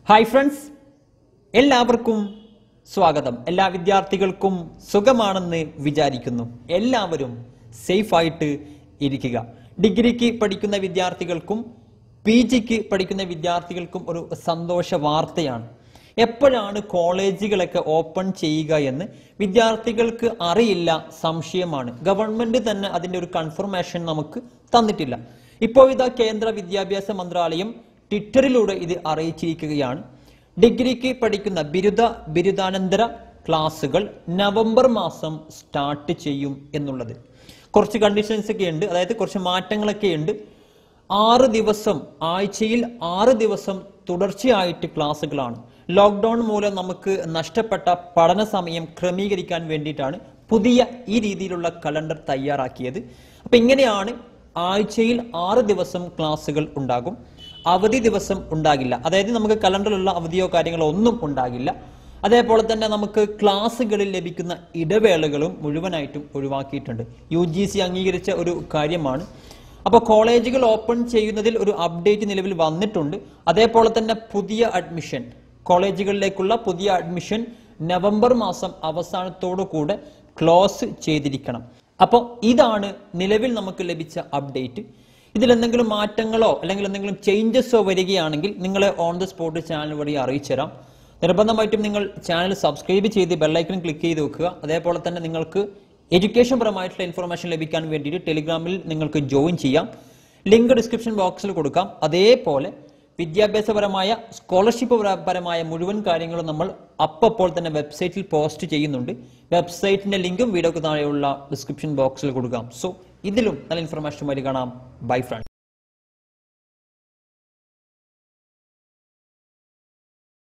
hi friends എല്ലാവർക്കും സ്വാഗതം എല്ലാ വിദ്യാർത്ഥികൾക്കും സുഖമാണെന്ന് വിചാരിക്കുന്നു എല്ലാവരും സേഫായിട്ട് ഇരിക്കുക ഡിഗ്രിക്ക് പഠിക്കുന്ന വിദ്യാർത്ഥികൾക്കും പി ജിക്ക് പഠിക്കുന്ന വിദ്യാർത്ഥികൾക്കും ഒരു സന്തോഷ വാർത്തയാണ് എപ്പോഴാണ് കോളേജുകളൊക്കെ ഓപ്പൺ ചെയ്യുക എന്ന് വിദ്യാർത്ഥികൾക്ക് അറിയില്ല സംശയമാണ് ഗവൺമെന്റ് തന്നെ അതിന്റെ ഒരു കൺഫർമേഷൻ നമുക്ക് തന്നിട്ടില്ല ഇപ്പോൾ ഇതാ കേന്ദ്ര വിദ്യാഭ്യാസ മന്ത്രാലയം ട്വിറ്ററിലൂടെ ഇത് അറിയിച്ചിരിക്കുകയാണ് ഡിഗ്രിക്ക് പഠിക്കുന്ന ബിരുദ ബിരുദാനന്തര ക്ലാസ്സുകൾ നവംബർ മാസം സ്റ്റാർട്ട് ചെയ്യും എന്നുള്ളത് കുറച്ച് കണ്ടീഷൻസ് ഒക്കെ ഉണ്ട് അതായത് കുറച്ച് മാറ്റങ്ങളൊക്കെ ഉണ്ട് ആറ് ദിവസം ആഴ്ചയിൽ ആറ് ദിവസം തുടർച്ചയായിട്ട് ക്ലാസ്സുകളാണ് ലോക്ക്ഡൗൺ മൂലം നമുക്ക് നഷ്ടപ്പെട്ട പഠന സമയം ക്രമീകരിക്കാൻ വേണ്ടിയിട്ടാണ് പുതിയ ഈ രീതിയിലുള്ള കലണ്ടർ തയ്യാറാക്കിയത് അപ്പൊ ഇങ്ങനെയാണ് ആഴ്ചയിൽ ആറ് ദിവസം ക്ലാസ്സുകൾ ഉണ്ടാകും അവധി ദിവസം ഉണ്ടാകില്ല അതായത് നമുക്ക് കലണ്ടറിലുള്ള അവധിയോ കാര്യങ്ങളോ ഒന്നും ഉണ്ടാകില്ല അതേപോലെ തന്നെ നമുക്ക് ക്ലാസ്സുകളിൽ ലഭിക്കുന്ന ഇടവേളകളും മുഴുവനായിട്ടും ഒഴിവാക്കിയിട്ടുണ്ട് യു ജി സി അംഗീകരിച്ച ഒരു കാര്യമാണ് അപ്പോൾ കോളേജുകൾ ഓപ്പൺ ചെയ്യുന്നതിൽ ഒരു അപ്ഡേറ്റ് നിലവിൽ വന്നിട്ടുണ്ട് അതേപോലെ തന്നെ പുതിയ അഡ്മിഷൻ കോളേജുകളിലേക്കുള്ള പുതിയ അഡ്മിഷൻ നവംബർ മാസം അവസാനത്തോടു കൂടെ ക്ലോസ് ചെയ്തിരിക്കണം അപ്പോൾ ഇതാണ് നിലവിൽ നമുക്ക് ലഭിച്ച അപ്ഡേറ്റ് ഇതിൽ എന്തെങ്കിലും മാറ്റങ്ങളോ അല്ലെങ്കിൽ എന്തെങ്കിലും ചേഞ്ചസോ വരികയാണെങ്കിൽ നിങ്ങളെ ഓൺ ദ സ്പോട്ട് ചാനൽ വഴി അറിയിച്ചു തരാം നിർബന്ധമായിട്ടും നിങ്ങൾ ചാനൽ സബ്സ്ക്രൈബ് ചെയ്ത് ബെല്ലൈക്കൺ ക്ലിക്ക് ചെയ്ത് വെക്കുക അതേപോലെ തന്നെ നിങ്ങൾക്ക് എഡ്യൂക്കേഷൻ പരമായിട്ടുള്ള ഇൻഫർമേഷൻ ലഭിക്കാൻ വേണ്ടിയിട്ട് ടെലിഗ്രാമിൽ നിങ്ങൾക്ക് ജോയിൻ ചെയ്യാം ലിങ്ക് ഡിസ്ക്രിപ്ഷൻ ബോക്സിൽ കൊടുക്കാം അതേപോലെ വിദ്യാഭ്യാസപരമായ സ്കോളർഷിപ്പ് പരമായ മുഴുവൻ കാര്യങ്ങളും നമ്മൾ അപ്പോൾ തന്നെ വെബ്സൈറ്റിൽ പോസ്റ്റ് ചെയ്യുന്നുണ്ട് വെബ്സൈറ്റിന്റെ ലിങ്കും വീഡിയോക്ക് താഴെയുള്ള ഡിസ്ക്രിപ്ഷൻ ബോക്സിൽ കൊടുക്കാം സോ ഇതിലും നല്ല ഇൻഫർമേഷൻ വഴി കാണാം ബൈ ഫ്രണ്ട്